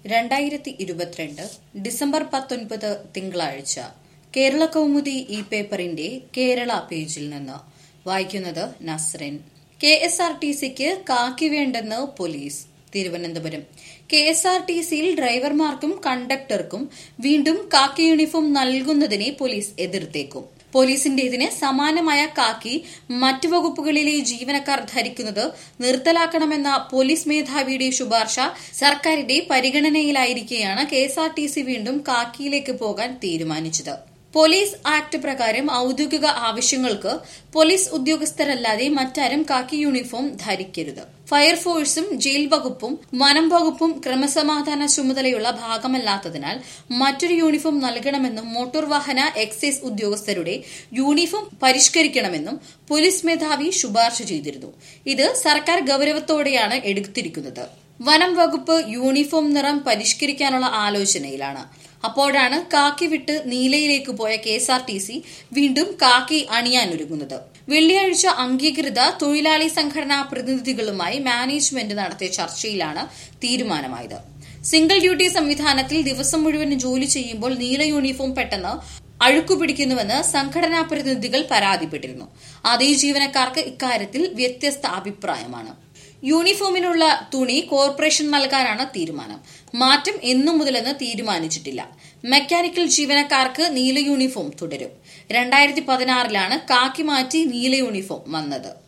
രണ്ടായിരത്തി ഇരുപത്തിരണ്ട് ഡിസംബർ പത്തൊൻപത് തിങ്കളാഴ്ച കേരള കൗമുദി ഈ പേപ്പറിന്റെ കേരള പേജിൽ നിന്ന് വായിക്കുന്നത് Nasrin K S R T സിക്ക് കാക്കി വേണ്ടെന്ന് police Thiruvananthapuram K S R T സിയിൽ ഡ്രൈവർമാർക്കും കണ്ടക്ടർക്കും വീണ്ടും കാക്കി യൂണിഫോം നൽകുന്നതിനെ പോലീസ് എതിർത്തേക്കും പോലീസിന്റേതിന് സമാനമായ കാക്കി മറ്റു വകുപ്പുകളിലെ ജീവനക്കാർ ധരിക്കുന്നത് നിർത്തലാക്കണമെന്ന പോലീസ് മേധാവിയുടെ ശുപാർശ സർക്കാരിന്റെ പരിഗണനയിലായിരിക്കെയാണ് K S R T C വീണ്ടും കാക്കിയിലേക്ക് പോകാൻ തീരുമാനിച്ചത് പോലീസ് ആക്ട് പ്രകാരം ഔദ്യോഗിക ആവശ്യങ്ങൾക്ക് പോലീസ് ഉദ്യോഗസ്ഥരല്ലാതെ മറ്റാരും കാക്കി യൂണിഫോം ധരിക്കരുത് ഫയർഫോഴ്സും ജയിൽ വകുപ്പും വനം വകുപ്പും ക്രമസമാധാന ചുമതലയുള്ള ഭാഗമല്ലാത്തതിനാൽ മറ്റൊരു യൂണിഫോം നൽകണമെന്നും മോട്ടോർ വാഹന എക്സൈസ് ഉദ്യോഗസ്ഥരുടെ യൂണിഫോം പരിഷ്കരിക്കണമെന്നും പോലീസ് മേധാവി ശുപാർശ ചെയ്തിരുന്നു ഇത് സർക്കാർ ഗൌരവത്തോടെയാണ് എടുത്തിരിക്കുന്നത് വനം വകുപ്പ് യൂണിഫോം നിറം പരിഷ്കരിക്കാനുള്ള ആലോചനയിലാണ് അപ്പോഴാണ് കാക്കി വിട്ട് നീലയിലേക്ക് പോയ K S R T C വീണ്ടും കാക്കി അണിയാനൊരുങ്ങുന്നത് വെള്ളിയാഴ്ച അംഗീകൃത തൊഴിലാളി സംഘടനാ പ്രതിനിധികളുമായി മാനേജ്മെന്റ് നടത്തിയ ചർച്ചയിലാണ് തീരുമാനമായത് സിംഗിൾ ഡ്യൂട്ടി സംവിധാനത്തിൽ ദിവസം മുഴുവൻ ജോലി ചെയ്യുമ്പോൾ നീല യൂണിഫോം പെട്ടെന്ന് അഴുക്കുപിടിക്കുന്നുവെന്ന് സംഘടനാ പ്രതിനിധികൾ പരാതിപ്പെട്ടിരുന്നു അതേ ജീവനക്കാർക്ക് ഇക്കാര്യത്തിൽ വ്യത്യസ്ത അഭിപ്രായമാണ് യൂണിഫോമിനുള്ള തുണി കോർപ്പറേഷൻ നൽകാനാണ് തീരുമാനം മാറ്റം എന്നു മുതലെന്ന് തീരുമാനിച്ചിട്ടില്ല മെക്കാനിക്കൽ ജീവനക്കാർക്ക് നീല യൂണിഫോം തുടരും രണ്ടായിരത്തി പതിനാറിലാണ് കാക്കി മാറ്റി നീല യൂണിഫോം വന്നത്